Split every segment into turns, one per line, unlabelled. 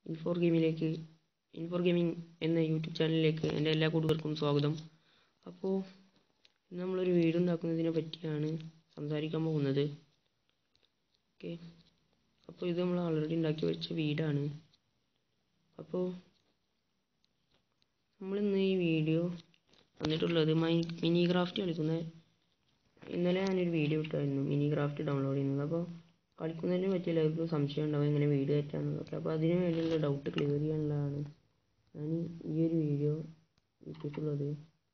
ഇൻഫോർ ഗെയിമിലേക്ക് ഇൻഫോർ gaming എന്ന YouTube ചാനലിലേക്ക് എൻ്റെ എല്ലാ കൂട്ടുകാർക്കും സ്വാഗതം അപ്പോൾ ഇന്ന് നമ്മളൊരു വീഡിയോ ഉണ്ടാക്കുന്നതിനെ പറ്റിയാണ് സംസാരിക്കാൻ പോകുന്നത് ഓക്കെ അപ്പോൾ ഇത് നമ്മൾ ഓൾറെഡി ഉണ്ടാക്കി വെച്ച വീടാണ് അപ്പോൾ നമ്മളിന്ന് ഈ വീഡിയോ വന്നിട്ടുള്ളത് മൈ മിനി ക്രാഫ്റ്റ് കളിക്കുന്ന ഇന്നലെ ഞാനൊരു വീഡിയോ ഇട്ടായിരുന്നു മിനി ക്രാഫ്റ്റ് ഡൗൺലോഡ് ചെയ്യുന്നത് അപ്പോൾ കളിക്കുന്നതിനെ പറ്റി എല്ലാവർക്കും സംശയം ഉണ്ടാവും എങ്ങനെ വീഡിയോ കയറ്റാമെന്നൊക്കെ അപ്പോൾ അതിന് വേണ്ടിയുള്ള ഡൗട്ട് ക്ലിയർ ചെയ്യാനുള്ളതാണ് ഞാൻ ഈ ഒരു വീഡിയോ ഇട്ടിട്ടുള്ളത്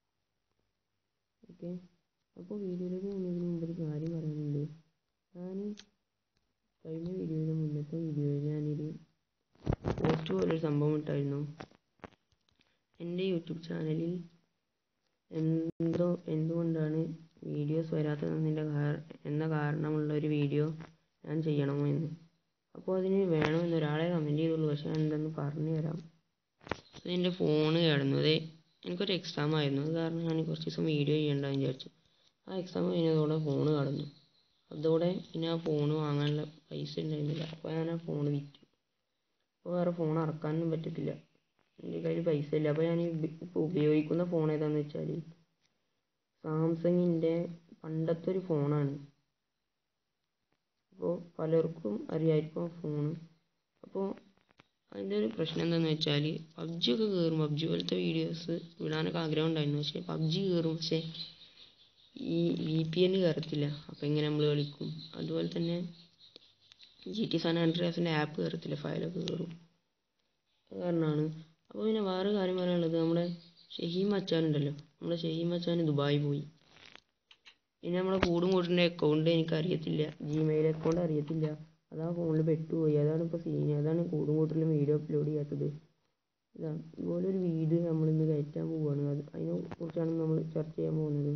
ഓക്കെ അപ്പോൾ വീഡിയോയിലേക്ക് പോകുന്നതിന് മുമ്പ് ഒരു കാര്യം പറയാനുണ്ട് ഞാൻ കഴിഞ്ഞ വീഡിയോയിലും മുന്നത്തെ വീഡിയോയിൽ ഞാനൊരു പോസ്റ്റ് പോലൊരു സംഭവം ഇട്ടായിരുന്നു എൻ്റെ യൂട്യൂബ് ചാനലിൽ എന്തോ എന്തുകൊണ്ടാണ് വീഡിയോസ് വരാത്തതെന്നതിൻ്റെ എന്ന കാരണമുള്ള ഒരു വീഡിയോ ഞാൻ ചെയ്യണമോ എന്ന് അപ്പോൾ അതിന് വേണമെന്ന് ഒരാളെ കമൻറ്റ് ചെയ്തുള്ളൂ പക്ഷേ ഞാൻ എന്തെന്ന് പറഞ്ഞു തരാം അത് എൻ്റെ ഫോണ് കിടന്നത് എനിക്കൊരു എക്സാം ആയിരുന്നു അത് കാരണം ഞാൻ കുറച്ച് ദിവസം വീഡിയോ ചെയ്യണ്ടെന്ന് വിചാരിച്ചു ആ എക്സാം കഴിഞ്ഞതോടെ ഫോണ് കടന്നു അതോടെ പിന്നെ ആ ഫോണ് വാങ്ങാനുള്ള പൈസ ഉണ്ടായിരുന്നില്ല അപ്പോൾ ഞാൻ ആ ഫോൺ വിറ്റു അപ്പോൾ വേറെ ഫോൺ ഇറക്കാനൊന്നും പറ്റത്തില്ല എൻ്റെ കയ്യിൽ പൈസ ഇല്ല അപ്പോൾ ഞാൻ ഇപ്പോൾ ഉപയോഗിക്കുന്ന ഫോൺ ഏതാണെന്ന് വെച്ചാൽ സാംസങ്ങിൻ്റെ പണ്ടത്തെ ഒരു ഫോണാണ് അപ്പോൾ പലർക്കും അറിയായിരിക്കും ഫോൺ അപ്പോൾ അതിൻ്റെ ഒരു പ്രശ്നം എന്താണെന്ന് വെച്ചാൽ പബ്ജി ഒക്കെ കയറും പബ്ജി പോലത്തെ വീഡിയോസ് വിടാനൊക്കെ ആഗ്രഹം ഉണ്ടായിരുന്നു പക്ഷേ പബ്ജി കയറും പക്ഷേ ഈ വി പി എൻ കയറത്തില്ല അപ്പോൾ എങ്ങനെ നമ്മൾ കളിക്കും അതുപോലെ തന്നെ ജി ടി സാൻ ആൻഡ്രിയാസിൻ്റെ ആപ്പ് കയറത്തില്ല ഫയലൊക്കെ കയറും അത് കാരണമാണ് അപ്പോൾ പിന്നെ വേറെ കാര്യം പറയാനുള്ളത് നമ്മുടെ ഷഹീം മച്ചാൻ ഉണ്ടല്ലോ നമ്മുടെ ഷഹീം മച്ചാൻ ദുബായി പോയി പിന്നെ നമ്മളെ കൂടും കൂട്ടിൻ്റെ അക്കൗണ്ട് എനിക്ക് അറിയത്തില്ല ജിമെയിൽ അക്കൗണ്ട് അറിയത്തില്ല അതാ ഫോണിൽ പെട്ടുപോയി അതാണ് ഇപ്പോൾ സീൻ അതാണ് കൂടും കൂട്ടിലും വീഡിയോ അപ്ലോഡ് ചെയ്യാത്തത് ഇതാണ് ഇതുപോലെ ഒരു വീഡിയോ നമ്മൾ ഇന്ന് കയറ്റാൻ പോവുകയാണ് അത് അതിനെ കുറിച്ചാണ് നമ്മൾ ചർച്ച ചെയ്യാൻ പോകുന്നത്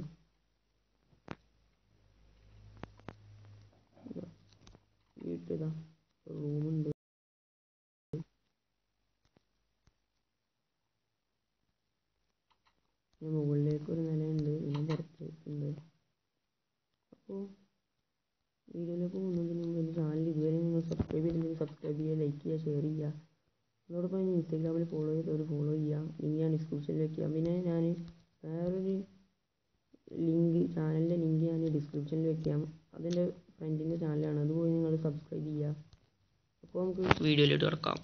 വീട്ടിതാ റൂമുണ്ട് പിന്നെ മുകളിലേക്ക് ഒരു നിലയുണ്ട് പിന്നെ പുറത്തേക്കുണ്ട് അപ്പോൾ വീഡിയോയിലേക്ക് പോകുന്നതിന് മുമ്പ് എൻ്റെ ചാനൽ ഇതുവരെ നിങ്ങൾ സബ്സ്ക്രൈബ് ചെയ്തില്ലെങ്കിൽ സബ്സ്ക്രൈബ് ചെയ്യുക ലൈക്ക് ചെയ്യുക ഷെയർ ചെയ്യുക അതോടൊപ്പം ഞാൻ ഇൻസ്റ്റാഗ്രാമിൽ ഫോളോ ചെയ്തവർ ഫോളോ ചെയ്യുക ലിങ്ക് ഞാൻ ഡിസ്ക്രിപ്ഷനിൽ വെക്കാം പിന്നെ ഞാൻ വേറൊരു ലിങ്ക് ചാനലിൻ്റെ ലിങ്ക് ഞാൻ ഡിസ്ക്രിപ്ഷനിൽ വെക്കാം അതെൻ്റെ ഫ്രണ്ടിൻ്റെ ചാനലാണ് അത് പോയി നിങ്ങൾ സബ്സ്ക്രൈബ് ചെയ്യുക അപ്പോൾ നമുക്ക് വീഡിയോയിലോട്ട് കിടക്കാം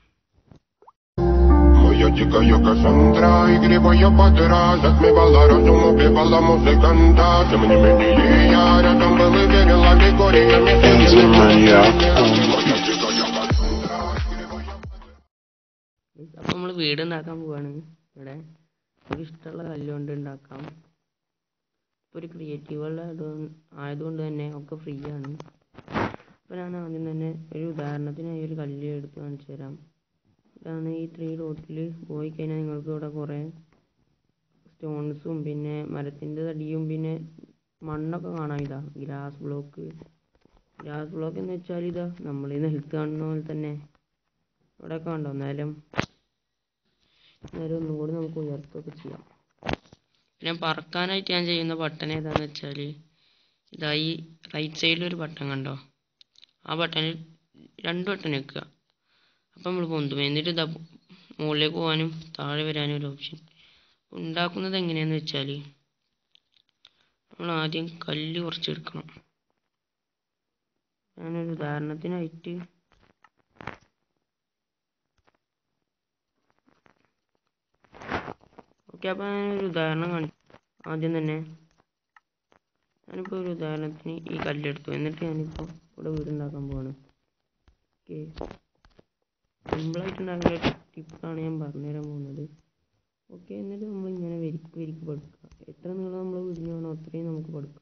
Моя дикая Кассандра Игриво я подраз Отмевала разум, убивала музыканта Тем не менее я рядом был и верил аллегориями
Enter maniac.
Моя дикая Кассандра Игриво я
അപ്പോൾ നമ്മൾ വീട് ഉണ്ടാക്കാൻ പോവാണ് ഇവിടെ നമുക്ക് ഇഷ്ടമുള്ള കല്ലുകൊണ്ട് ഉണ്ടാക്കാം ഇപ്പോൾ ഒരു ക്രിയേറ്റീവുള്ള ആയതുകൊണ്ട് തന്നെ ഒക്കെ ഫ്രീ ആണ് അപ്പോൾ ഞാൻ ആദ്യം തന്നെ ഒരു ഉദാഹരണത്തിനായി ഒരു കല്ല് എടുത്ത് കാണിച്ചു തരാം ഇതാണ് ഈ ത്രീ ഡോട്ടിൽ പോയി കഴിഞ്ഞാൽ നിങ്ങൾക്ക് ഇവിടെ കുറേ സ്റ്റോൺസും പിന്നെ മരത്തിൻ്റെ തടിയും പിന്നെ മണ്ണൊക്കെ കാണാം ഇതാ ഗ്രാസ് ബ്ലോക്ക് ഗ്രാസ് ബ്ലോക്ക് എന്ന് വെച്ചാൽ ഇതാ നമ്മൾ ഈ നിലത്ത് കാണുന്ന പോലെ തന്നെ ഇവിടെ കണ്ടോ നിലം നേരെ ഒന്നും കൂടി നമുക്ക് ഉയർത്തുകയൊക്കെ ചെയ്യാം പിന്നെ പറക്കാനായിട്ട് ഞാൻ ചെയ്യുന്ന ബട്ടൺ ഏതാന്ന് വെച്ചാൽ ഇതാ ഈ റൈറ്റ് സൈഡിൽ ഒരു ബട്ടൺ കണ്ടോ ആ ബട്ടണിൽ രണ്ട് ബട്ടൺ വെക്കുക അപ്പം നമ്മൾ പൊന്തും എന്നിട്ട് ഇതാ മുകളിലേക്ക് പോകാനും താഴെ വരാനും ഒരു ഓപ്ഷൻ ഉണ്ടാക്കുന്നത് എങ്ങനെയാന്ന് വെച്ചാൽ നമ്മൾ ആദ്യം കല്ല് കുറച്ചെടുക്കണം ഞാനൊരു ഉദാഹരണത്തിനായിട്ട് ഓക്കെ അപ്പോൾ ഞാനൊരു ഉദാഹരണം കാണിക്കാം ആദ്യം തന്നെ ഞാനിപ്പോൾ ഒരു ഉദാഹരണത്തിന് ഈ കല്ലെടുത്തു എന്നിട്ട് ഞാനിപ്പോൾ ഇവിടെ വീടുണ്ടാക്കാൻ പോവാണ് ഓക്കെ സിമ്പിളായിട്ട് ഉണ്ടാക്കുന്ന ടിപ്പാണ് ഞാൻ പറഞ്ഞുതരാൻ പോകുന്നത് ഓക്കെ എന്നിട്ട് നമ്മൾ ഇങ്ങനെ വരിക്ക് വരിക്ക് പടുക്കുക എത്ര നീളം നമ്മൾ വീടിന് വേണോ അത്രയും നമുക്ക് പടുക്കാം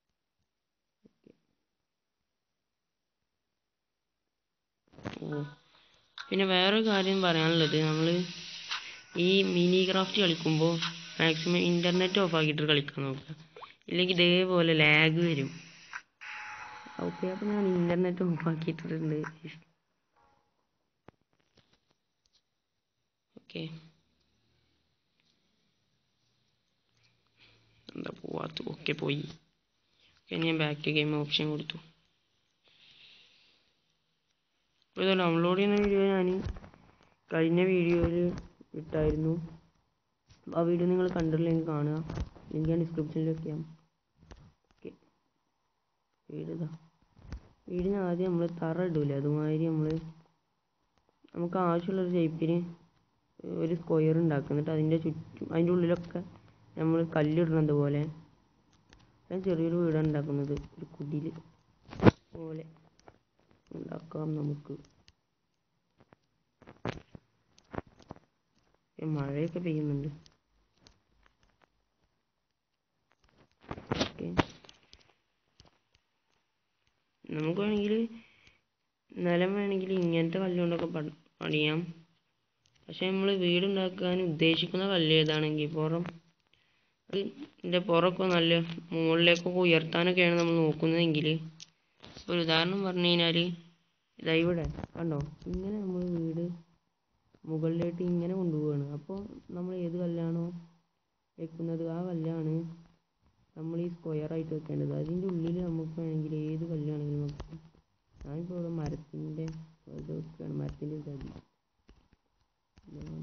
ഓ പിന്നെ വേറൊരു കാര്യം പറയാനുള്ളത് നമ്മൾ ഈ മിനി ക്രാഫ്റ്റ് കളിക്കുമ്പോൾ മാക്സിമം ഇൻ്റർനെറ്റ് ഓഫ് ആക്കിയിട്ട് കളിക്കാൻ നോക്കുക ഇല്ലെങ്കിൽ ഇതേപോലെ ലാഗ് വരും ഓക്കെ അപ്പോൾ ഞാൻ ഇൻ്റർനെറ്റ് ഓഫ് ആക്കിയിട്ടുണ്ട് ഓക്കെ എന്താ പോവാത്ത ഓക്കെ പോയി ഓക്കെ ഞാൻ ബാക്ക് ഗെയിം ഓപ്ഷൻ കൊടുത്തു ഇപ്പോൾ ഇത് ഡൗൺലോഡ് ചെയ്യുന്ന വീഡിയോ ഞാൻ കഴിഞ്ഞ വീഡിയോയിൽ ഇട്ടായിരുന്നു ആ വീഡിയോ നിങ്ങൾ കണ്ടിട്ടില്ലെങ്കിൽ കാണുക ലിങ്ക് ഞാൻ ഡിസ്ക്രിപ്ഷനിൽ വെക്കാം ഓക്കെ വീട് ഇതാ വീടിന് ആദ്യം നമ്മൾ തറ ഇടൂലേ അതുമാതിരി നമ്മൾ നമുക്ക് ആവശ്യമുള്ളൊരു ഷേപ്പിന് ഒരു സ്ക്വയർ ഉണ്ടാക്കുക എന്നിട്ട് അതിൻ്റെ ചുറ്റും അതിൻ്റെ ഉള്ളിലൊക്കെ നമ്മൾ കല്ലിടുന്നത് പോലെ ഞാൻ ചെറിയൊരു വീടാണ് ഉണ്ടാക്കുന്നത് ഒരു കുടിൽ പോലെ ഉണ്ടാക്കാം നമുക്ക് ഏ, മഴയൊക്കെ പെയ്യുന്നുണ്ട് ഓക്കെ നമുക്ക് വേണമെങ്കിൽ നിലം വേണമെങ്കിൽ ഇങ്ങനത്തെ കല്ലുകൊണ്ടൊക്കെ പണി- പണിയാം പക്ഷെ നമ്മൾ വീടുണ്ടാക്കാൻ ഉദ്ദേശിക്കുന്ന കല്ല് ഏതാണെങ്കിൽ പുറം ഇതിൻ്റെ പുറമൊക്കെ നല്ല മുകളിലേക്കൊക്കെ ഉയർത്താനൊക്കെയാണ് നമ്മൾ നോക്കുന്നതെങ്കിൽ ഒരു ഉദാഹരണം പറഞ്ഞു കഴിഞ്ഞാൽ ഇതാ ഇവിടെ കണ്ടോ ഇങ്ങനെ നമ്മൾ വീട് മുകളിലോട്ട് ഇങ്ങനെ കൊണ്ടുപോവുകയാണ് അപ്പോൾ നമ്മൾ ഏത് കല്ലാണോ വെക്കുന്നത് ആ കല്ലാണ് നമ്മൾ ഈ സ്ക്വയർ ആയിട്ട് വെക്കേണ്ടത് അതിൻ്റെ ഉള്ളിൽ നമുക്ക് വേണമെങ്കിൽ ഏത് കല്ലാണെങ്കിലും വെക്കാം ഞാനിപ്പോൾ ഇവിടെ മരത്തിൻ്റെ ഇത് വെക്കുകയാണ് മരത്തിൻ്റെ തടി ഇതാണ്.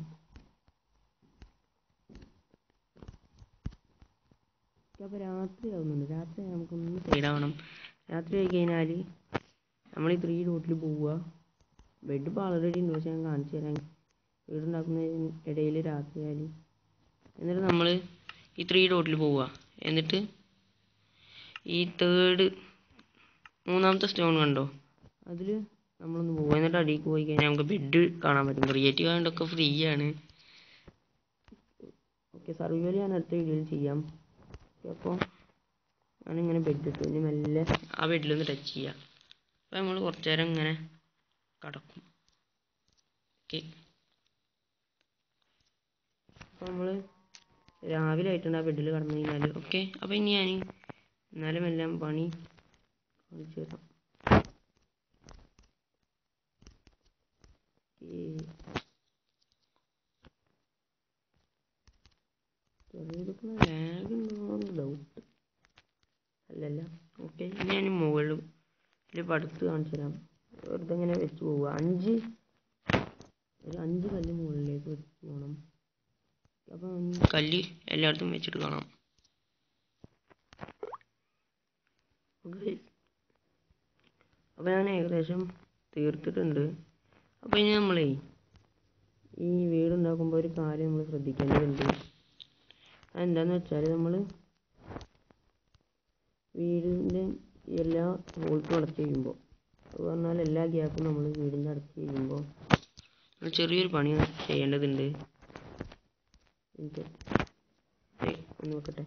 അപ്പോൾ രാത്രി ആവുന്നുണ്ട് രാത്രി നമുക്കൊന്ന് സൈഡാവണം രാത്രി ആയി കഴിഞ്ഞാൽ നമ്മൾ ഈ ത്രീ ഡോട്ടിൽ പോവുക ബെഡ് ഇപ്പോൾ ആൾറെഡി ഉണ്ട് പക്ഷെ ഞാൻ കാണിച്ചു തരാം വീടുണ്ടാക്കുന്നതിന് ഇടയിൽ രാത്രി ആയാൽ എന്നിട്ട് നമ്മൾ ഈ ത്രീ ഡോട്ടിൽ പോവുക എന്നിട്ട് ഈ തേർഡ് മൂന്നാമത്തെ സ്റ്റോൺ കണ്ടോ അതിൽ നമ്മളൊന്ന് പോവുക എന്നിട്ട് അടിയിലേക്ക് പോയി കഴിഞ്ഞാൽ നമുക്ക് ബെഡ് കാണാൻ പറ്റും ക്രിയേറ്റീവ് ആയതുകൊണ്ടൊക്കെ ഫ്രീ ആണ് ഓക്കെ സർവൈവൽ ഞാൻ അടുത്ത വീഡിയോയിൽ ചെയ്യാം അപ്പോൾ ഞാനിങ്ങനെ ബെഡ് ഇട്ടു ഇനി മെല്ലെ ആ ബെഡിലൊന്ന് ടച്ച് ചെയ്യാം അപ്പോൾ നമ്മൾ കുറച്ച് നേരം ഇങ്ങനെ കിടക്കും ഓക്കെ അപ്പോൾ നമ്മൾ രാവിലെ ആയിട്ടുണ്ട് ആ ബെഡിൽ കിടന്നു കഴിഞ്ഞാൽ ഓക്കെ അപ്പോൾ ഇനി ഞാൻ എന്നാലും എല്ലാം പണി കാണിച്ചു തരാം ഓക്കേ. ചെറിയതൊക്കെ ലാഗ് ഉണ്ടോന്ന് ഡൗട്ട് അല്ലല്ല ഓക്കെ ഇനി ഞാൻ മുകളിൽ ഇതിൽ അടുത്ത് കാണിച്ചു തരാം വെറുതെ ഇങ്ങനെ വെച്ച് പോവുക അഞ്ച് ഒരു അഞ്ച് കല്ല് മുകളിലേക്ക് വെച്ച് പോകണം അപ്പം കല്ല് എല്ലായിടത്തും വെച്ചിട്ട് കാണാം ഓക്കെ അപ്പോൾ ഞാൻ ഏകദേശം തീർത്തിട്ടുണ്ട് അപ്പോൾ ഇനി നമ്മളേ ഈ വീടുണ്ടാക്കുമ്പോൾ ഒരു കാര്യം നമ്മൾ ശ്രദ്ധിക്കേണ്ടതുണ്ട് അതെന്താന്ന് വെച്ചാൽ നമ്മൾ വീടിൻ്റെ എല്ലാ ഹോൾസും അടച്ച് ചെയ്യുമ്പോൾ അത് പറഞ്ഞാൽ എല്ലാ ഗ്യാപ്പും നമ്മൾ വീടിൻ്റെ അടച്ച് ചെയ്യുമ്പോൾ നമ്മൾ ചെറിയൊരു പണി ചെയ്യേണ്ടതുണ്ട് എനിക്ക് ഏയ് ഒന്ന് നോക്കട്ടെ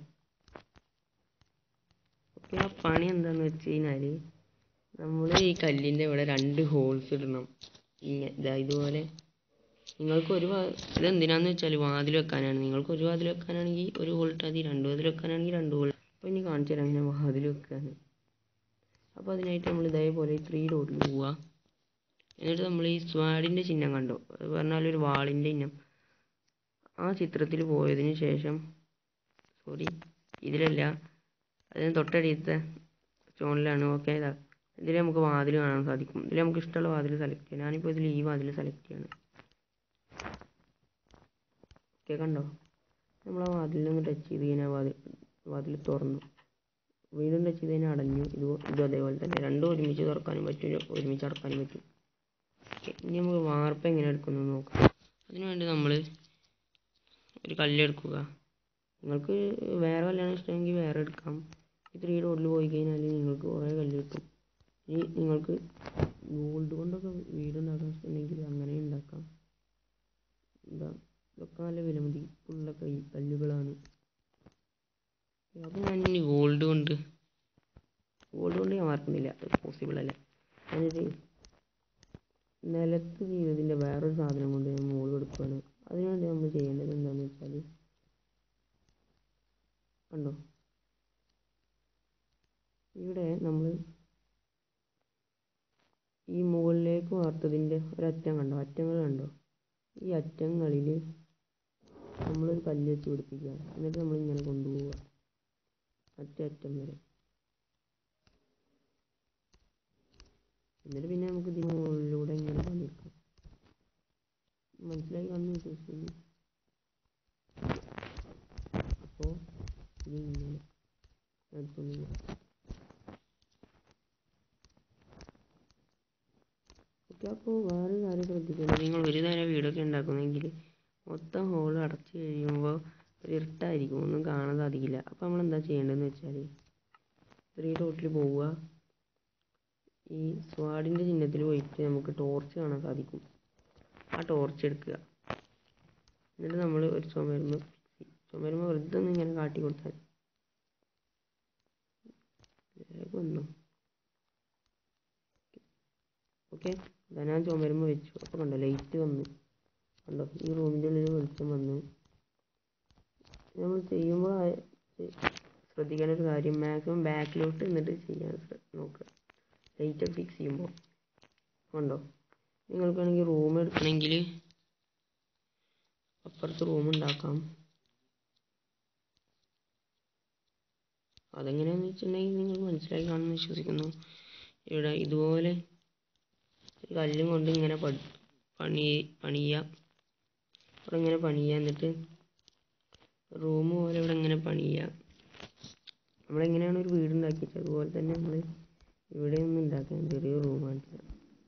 ഓക്കെ ആ പണി എന്താണെന്ന് വെച്ച് കഴിഞ്ഞാൽ നമ്മൾ ഈ കല്ലിൻ്റെ ഇവിടെ രണ്ട് ഹോൾസ് ഇടണം ഇങ്ങ- ദാ ഇതുപോലെ നിങ്ങൾക്ക് ഒരു വാ- ഇത് എന്തിനാന്ന് വെച്ചാൽ വാതിൽ വെക്കാനാണ് നിങ്ങൾക്ക് ഒരു വാതിൽ വെക്കാനാണെങ്കിൽ ഒരു ഹോൾ ഇട്ടാൽ മതി രണ്ട് വാതിൽ വെക്കാനാണെങ്കിൽ രണ്ട് ഹോൾ അപ്പോൾ ഇനി കാണിച്ചു തരാം ഇങ്ങനെ വാതിൽ വെക്കാൻ അപ്പോൾ അതിനായിട്ട് നമ്മൾ ഇതേപോലെ ത്രീ ഡോട്ടിൽ പോവുക എന്നിട്ട് നമ്മൾ ഈ സ്വാഡിൻ്റെ ചിഹ്നം കണ്ടോ അത് പറഞ്ഞാൽ ഒരു വാളിൻ്റെ ചിഹ്നം ആ ചിത്രത്തിൽ പോയതിന് ശേഷം സോറി ഇതിലല്ല അതിന് തൊട്ടടിയത്തെ സ്റ്റോണിലാണ് ഓക്കെ ഇതാ ഇതിൽ നമുക്ക് വാതിൽ കാണാൻ സാധിക്കും ഇതിൽ നമുക്ക് ഇഷ്ടമുള്ള വാതിൽ സെലക്ട് ചെയ്യാം ഞാനിപ്പോൾ ഇതിൽ ഈ വാതിൽ സെലക്ട് ചെയ്യാണ് ഓക്കെ കണ്ടോ നമ്മൾ ആ വാതിലൊന്ന് ടച്ച് ചെയ്ത് കഴിഞ്ഞാൽ വാതിൽ വാതിൽ തുറന്നു വീണ്ടും ടച്ച് ചെയ്ത് കഴിഞ്ഞാൽ അടഞ്ഞു ഇത് ഇതും അതേപോലെ തന്നെ രണ്ടും ഒരുമിച്ച് തുറക്കാനും പറ്റും ഒരുമിച്ച് അടക്കാനും പറ്റും ഓക്കെ ഇനി നമുക്ക് വാർപ്പ് എങ്ങനെ എടുക്കുന്നു നോക്കാം അതിനുവേണ്ടി നമ്മൾ ഒരു കല്ലെടുക്കുക നിങ്ങൾക്ക് വേറെ കല്ലാണ് ഇഷ്ടമെങ്കിൽ വേറെ എടുക്കാം ഈ ത്രീ ഡോട്ടിൽ പോയി കഴിഞ്ഞാൽ നിങ്ങൾക്ക് കുറേ കല്ല് കിട്ടും ഇനി നിങ്ങൾക്ക് ഗോൾഡ് കൊണ്ടൊക്കെ വീടുണ്ടാക്കാൻ ഇഷ്ടമുണ്ടെങ്കിൽ അങ്ങനെ ഉണ്ടാക്കാം എന്താ ഇതൊക്കെ നല്ല വിലമതിപ്പുള്ള കൈ കല്ലുകളാണ് അപ്പോൾ ഞാൻ ഇനി ഗോൾഡ് കൊണ്ട് ഗോൾഡ് കൊണ്ട് ഞാൻ വാർക്കുന്നില്ല അത് പോസിബിൾ അല്ല ഞാനൊരു നിലത്ത് ചെയ്തതിൻ്റെ വേറൊരു സാധനം കൊണ്ട് ഞാൻ മുകളിൽ എടുക്കുകയാണ് അതിനുവേണ്ടി നമ്മൾ ചെയ്യേണ്ടത് എന്താണെന്ന് വെച്ചാൽ കണ്ടോ ഇവിടെ നമ്മൾ ഈ മുകളിലേക്ക് വാർത്തതിൻ്റെ ഒരറ്റം കണ്ടോ അറ്റങ്ങൾ കണ്ടോ ഈ അറ്റങ്ങളിൽ നമ്മളൊരു കല്ല് വെച്ച് പിടിപ്പിക്കുക എന്നിട്ട് നമ്മൾ ഇങ്ങനെ കൊണ്ടുപോവുക മറ്റേ അറ്റം വരെ എന്നിട്ട് പിന്നെ നമുക്ക് ഇതിന് മുകളിലൂടെ ഇങ്ങനെ പണിയെടുക്കാം മനസ്സിലായി കാണുന്നു വിശ്വസിക്കുന്നു അപ്പോൾ ഇത് ഇങ്ങനെ എടുത്തൊന്ന് ഓക്കെ അപ്പോൾ വേറെ കാര്യം ശ്രദ്ധിക്കണം നിങ്ങൾ ഒരു നേരം വീടൊക്കെ ഉണ്ടാക്കുന്നെങ്കിൽ മൊത്തം ഹോൾ അടച്ചു കഴിയുമ്പോൾ ഒരു ഇരുട്ടായിരിക്കും ഒന്നും കാണാൻ സാധിക്കില്ല അപ്പോൾ നമ്മൾ എന്താ ചെയ്യേണ്ടതെന്ന് വെച്ചാൽ ത്രീ ഡോട്ടിൽ പോവുക ഈ സ്വാഡിൻ്റെ ചിഹ്നത്തിൽ പോയിട്ട് നമുക്ക് ടോർച്ച് കാണാൻ സാധിക്കും ആ ടോർച്ച് എടുക്കുക എന്നിട്ട് നമ്മൾ ഒരു ചുമരുമ്പ് ചുമരുമ്പ് വെറുതെ ഒന്ന് ഇങ്ങനെ കാട്ടി കൊടുത്താൽ വേഗം വന്നു ഓക്കെ അതാ ഞാൻ ചുമരുമ്പ് വെച്ചു അപ്പോൾ കണ്ടോ ലൈറ്റ് വന്നു കണ്ടോ ഈ റൂമിൻ്റെ ഉള്ളിൽ വെളിച്ചം വന്നു നമ്മൾ ചെയ്യുമ്പോൾ ആ- ശ്രദ്ധിക്കേണ്ട ഒരു കാര്യം മാക്സിമം ബാക്കിലോട്ട് നിന്നിട്ട് ചെയ്യാൻ ശ്ര- നോക്കുക ലൈറ്റ് ഫിക്സ് ചെയ്യുമ്പോൾ കണ്ടോ നിങ്ങൾക്കാണെങ്കിൽ റൂം എടുക്കണമെങ്കിൽ അപ്പുറത്ത് റൂം ഉണ്ടാക്കാം അതെങ്ങനെയാണെന്ന് വെച്ചിട്ടുണ്ടെങ്കിൽ നിങ്ങൾ മനസ്സിലാക്കി കാണുമെന്ന് വിശ്വസിക്കുന്നു ഇവിടെ ഇതുപോലെ ഒരു കല്ലും കൊണ്ട് ഇങ്ങനെ പട് പണി പണിയുക ഇവിടെ ഇങ്ങനെ പണിയുക എന്നിട്ട് റൂം പോലെ ഇവിടെ ഇങ്ങനെ പണിയുക നമ്മളെങ്ങനെയാണ് ഒരു വീട് ഉണ്ടാക്കിയത് അതുപോലെ തന്നെ നമ്മൾ ഇവിടെ ഒന്ന് ഉണ്ടാക്കാൻ ചെറിയ റൂം കാണിച്ചത്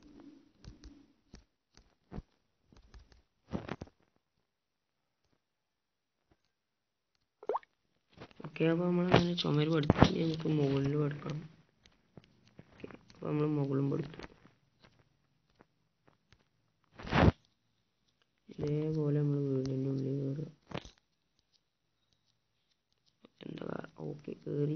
ഓക്കെ അപ്പോൾ നമ്മളങ്ങനെ ചുമര് പഠിച്ചു ഇനി നമുക്ക് മുകളിൽ പഠിക്കണം ഓക്കെ അപ്പോൾ നമ്മൾ മുകളും പഠിച്ചു ഇതേപോലെ നമ്മൾ വീടിൻ്റെ ഉള്ളിൽ കയറുക എന്താ ഓക്കെ കയറി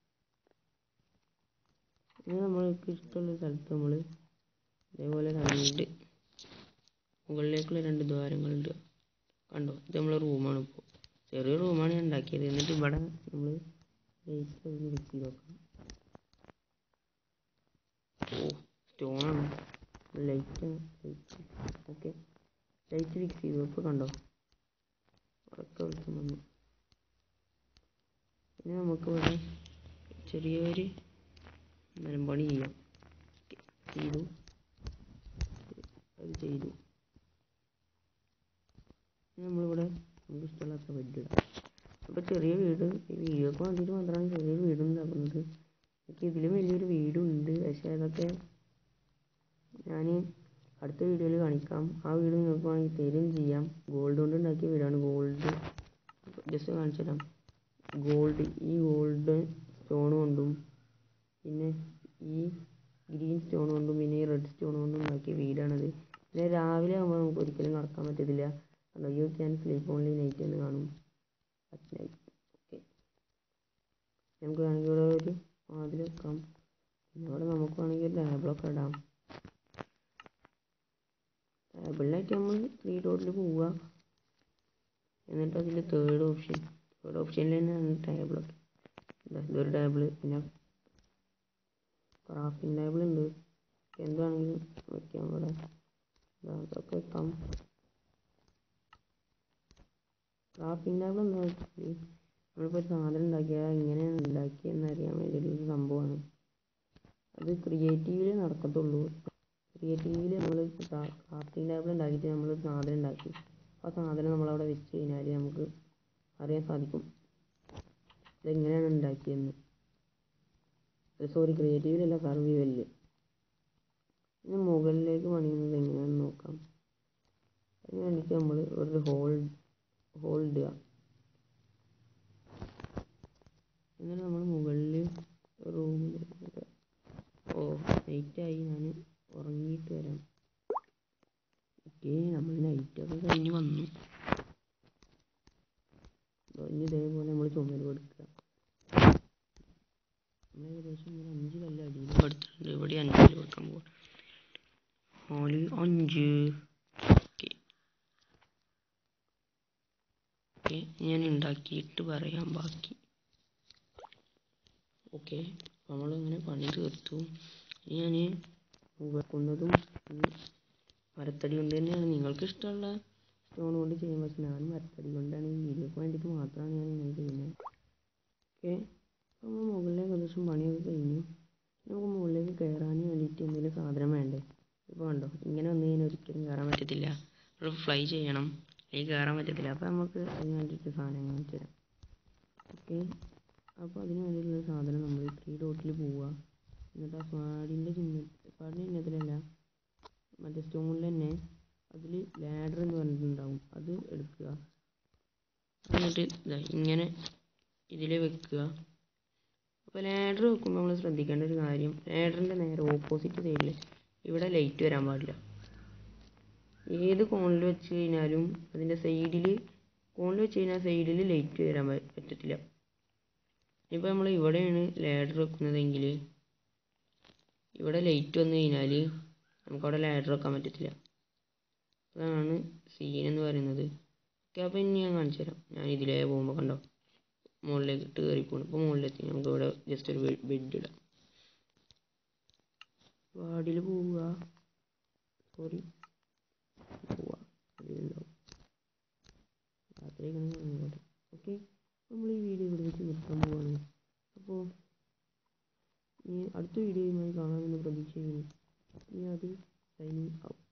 ഇനി നമ്മൾക്ക് ഇഷ്ടമുള്ള സ്ഥലത്ത് നമ്മൾ ഇതേപോലെ രണ്ട് മുകളിലേക്കുള്ള രണ്ട് ദ്വാരങ്ങളുണ്ട് കണ്ടോ ഇത് നമ്മളെ റൂമാണ് ഇപ്പോൾ ചെറിയ റൂമാണ് ഞാൻ ഉണ്ടാക്കിയത് എന്നിട്ട് ഇവിടെ നമ്മൾ ലൈറ്റ് ഒന്ന് ഫിക്സ് ചെയ്ത് നോക്കാം ഓ സ്റ്റോണാണ് light light okay light fix ചെയ്തു ഇപ്പോൾ കണ്ടോ ഉറക്ക വെളിച്ചം വന്നു ഇനി നമുക്ക് ഇവിടെ ചെറിയൊരു മരമ്പണി ചെയ്യാം ഓക്കേ, ചെയ്തു അത് ചെയ്തു ഇനി നമ്മളിവിടെ നമുക്ക് ഇഷ്ടമുള്ള ബെഡ് ഇടാം അപ്പോൾ ചെറിയ വീട് ഈ വീഡിയോക്ക് വേണ്ടിയിട്ട് മാത്രമാണ് ചെറിയൊരു വീട് ഉണ്ടാക്കുന്നത് എനിക്ക് ഇതിലും വലിയൊരു വീടുണ്ട് പക്ഷേ അതൊക്കെ ഞാൻ അടുത്ത വീഡിയോയിൽ കാണിക്കാം ആ വീട് നിങ്ങൾക്ക് വേണമെങ്കിൽ തരും ചെയ്യാം ഗോൾഡ് കൊണ്ട് ഉണ്ടാക്കിയ വീടാണ് ഗോൾഡ് ജസ്റ്റ് കാണിച്ചു തരാം ഗോൾഡ് ഈ ഗോൾഡ് സ്റ്റോൺ കൊണ്ടും പിന്നെ ഈ ഗ്രീൻ സ്റ്റോൺ കൊണ്ടും പിന്നെ ഈ റെഡ് സ്റ്റോൺ കൊണ്ടും ഉണ്ടാക്കിയ വീടാണത് പിന്നെ രാവിലെ ആകുമ്പോൾ നമുക്ക് ഒരിക്കലും നടക്കാൻ പറ്റത്തില്ല കണ്ടോ you can sleep only night എന്ന് കാണും അറ്റ് നൈറ്റ് ഓക്കെ നമുക്ക് വേണമെങ്കിൽ ഇവിടെ ഒരു വാതിൽ വെക്കാം പിന്നെ ഇവിടെ നമുക്ക് വേണമെങ്കിൽ ഒരു ടേബിളൊക്കെ ഇടാം ടേബിളിലായിട്ട് നമ്മൾ ത്രീ ഡോട്ടിൽ പോവുക എന്നിട്ട് അതിൽ തേർഡ് ഓപ്ഷൻ തേർഡ് ഓപ്ഷനിൽ തന്നെയാണ് ടേബിളൊക്കെ ഇതാ ഇതൊരു ടേബിൾ പിന്നെ ക്രാഫ്റ്റിംഗ് ടേബിൾ ഉണ്ട് എന്താണെങ്കിലും വെക്കാം ഇവിടെ ഇതാ അതൊക്കെ വെക്കാം ക്രാഫ്റ്റിംഗ് ടേബിൾ എന്താ വെച്ചാൽ നമ്മളിപ്പോൾ ഒരു സാധനം ഉണ്ടാക്കിയാൽ എങ്ങനെയാണ് ഉണ്ടാക്കിയെന്ന് അറിയാൻ വേണ്ടിയിട്ടുള്ളൊരു സംഭവമാണ് അത് ക്രിയേറ്റീവിൽ നടക്കത്തുള്ളൂ ക്രിയേറ്റീവിൽ നമ്മൾ ക്രാഫ്റ്റിംഗ് ടേബിൾ ഉണ്ടാക്കിയിട്ട് നമ്മൾ ഒരു സാധനം ഉണ്ടാക്കി ആ സാധനം നമ്മളവിടെ വെച്ച് കഴിഞ്ഞാൽ നമുക്ക് അറിയാൻ സാധിക്കും ഇതെങ്ങനെയാണ് ഉണ്ടാക്കിയെന്ന് സോറി ക്രിയേറ്റീവിലല്ല സർവൈവലിൽ ഇനി മുകളിലേക്ക് പണിയുന്നത് എങ്ങനെയാണെന്ന് നോക്കാം അതിന് വേണ്ടിയിട്ട് നമ്മൾ ഒരു ഹോൾ ഹോൾ ഇടുക എന്നിട്ട് നമ്മൾ മുകളിൽ റൂമിൽ ഓ നൈറ്റായി ഞാൻ ഉറങ്ങിയിട്ട് വരാം ഓക്കെ നമ്മൾ നൈറ്റൊക്കെ കഴിഞ്ഞ് വന്നു ദോ ഇനി ഇതേപോലെ നമ്മൾ ചുമര് കൊടുക്കുക നമ്മൾ ഏകദേശം ഒരു അഞ്ച് കല്ല് അടിയിൽ കൊടുത്തിട്ടുണ്ട് ഇവിടെ അഞ്ചിൽ കൊടുക്കാൻ പോവാം നാല് അഞ്ച് ഓക്കെ ഓക്കെ ഞാൻ ഉണ്ടാക്കിയിട്ട് പറയാം ബാക്കി ഓക്കെ നമ്മളിങ്ങനെ പണി തീർത്തു ഇനി ഞാൻ വെക്കുന്നതും ഈ മരത്തടി കൊണ്ട് തന്നെയാണ് നിങ്ങൾക്ക് ഇഷ്ടമുള്ള സ്റ്റോൺ കൊണ്ട് ചെയ്യാൻ പക്ഷെ ഞാൻ മരത്തടി കൊണ്ടാണ് ഈ വീഡിയോക്ക് വേണ്ടിയിട്ട് മാത്രമാണ് ഞാൻ ഇങ്ങനെ ചെയ്യുന്നത് ഓക്കെ നമ്മൾ മുകളിലേക്ക് ഏകദേശം പണിയൊക്കെ കഴിഞ്ഞു നമുക്ക് മുകളിലേക്ക് കയറാൻ വേണ്ടിയിട്ട് എന്തെങ്കിലും സാധനം വേണ്ടേ ഇപ്പോൾ കണ്ടോ ഇങ്ങനെ വന്നു കഴിഞ്ഞാൽ ഒരിക്കലും കയറാൻ പറ്റത്തില്ല നമ്മൾ ഫ്ലൈ ചെയ്യണം അതിൽ കയറാൻ പറ്റത്തില്ല അപ്പോൾ നമുക്ക് അതിന് വേണ്ടിയിട്ട് സാധനം കാണിച്ചു തരാം ഓക്കെ അപ്പോൾ അതിന് വേണ്ടിയിട്ടുള്ള സാധനം നമ്മൾ ത്രീ ഡോട്ടിൽ പോവുക എന്നിട്ട് ആ സ്വാഡിൻ്റെ ചിഹ്ന സ്വാഡിൻ്റെ ചിഹ്നത്തിലല്ല മറ്റേ സ്റ്റോണിൽ തന്നെ അതിൽ ലാഡർ എന്ന് പറഞ്ഞിട്ടുണ്ടാവും അത് എടുക്കുക എന്നിട്ട് ഇതാ ഇങ്ങനെ ഇതിൽ വെക്കുക അപ്പോൾ ലാഡർ വെക്കുമ്പോൾ നമ്മൾ ശ്രദ്ധിക്കേണ്ട ഒരു കാര്യം ലാഡറിൻ്റെ നേരെ ഓപ്പോസിറ്റ് സൈഡിൽ ഇവിടെ ലൈറ്റ് വരാൻ പാടില്ല ഏത് കോണിൽ വെച്ച് കഴിഞ്ഞാലും അതിൻ്റെ സൈഡിൽ കോണിൽ വെച്ച് കഴിഞ്ഞാൽ സൈഡിൽ ലൈറ്റ് വരാൻ പ- പറ്റത്തില്ല ഇപ്പോൾ നമ്മൾ ഇവിടെയാണ് ലാഡർ വെക്കുന്നതെങ്കിൽ ഇവിടെ ലൈറ്റ് വന്നു കഴിഞ്ഞാൽ നമുക്കവിടെ ലാഡർ വെക്കാൻ പറ്റത്തില്ല അതാണ് സീൻ എന്ന് പറയുന്നത് ഓക്കെ അപ്പോൾ ഇനി ഞാൻ കാണിച്ചു തരാം ഞാൻ ഇതിലേ പോകുമ്പോൾ കണ്ടോ മുകളിലേക്ക് ഇട്ട് കയറി പോകണം ഇപ്പോൾ മുകളിലെത്തി നമുക്ക് ഇവിടെ ജസ്റ്റ് ഒരു ബെഡ് ഇടാം വാർഡിൽ പോവുക സോറി പോവുക അതിലുണ്ടാവും രാത്രിയൊക്കെ ഓക്കെ നമ്മൾ ഈ വീഡിയോ ഇവിടെ വെച്ച് നിർത്താൻ പോവാണ് അപ്പോൾ ഇനി അടുത്ത വീഡിയോയുമായി കാണാമെന്ന് പ്രതീക്ഷിക്കുന്നു ഇനി അത് സൈനിങ് ഔട്ട്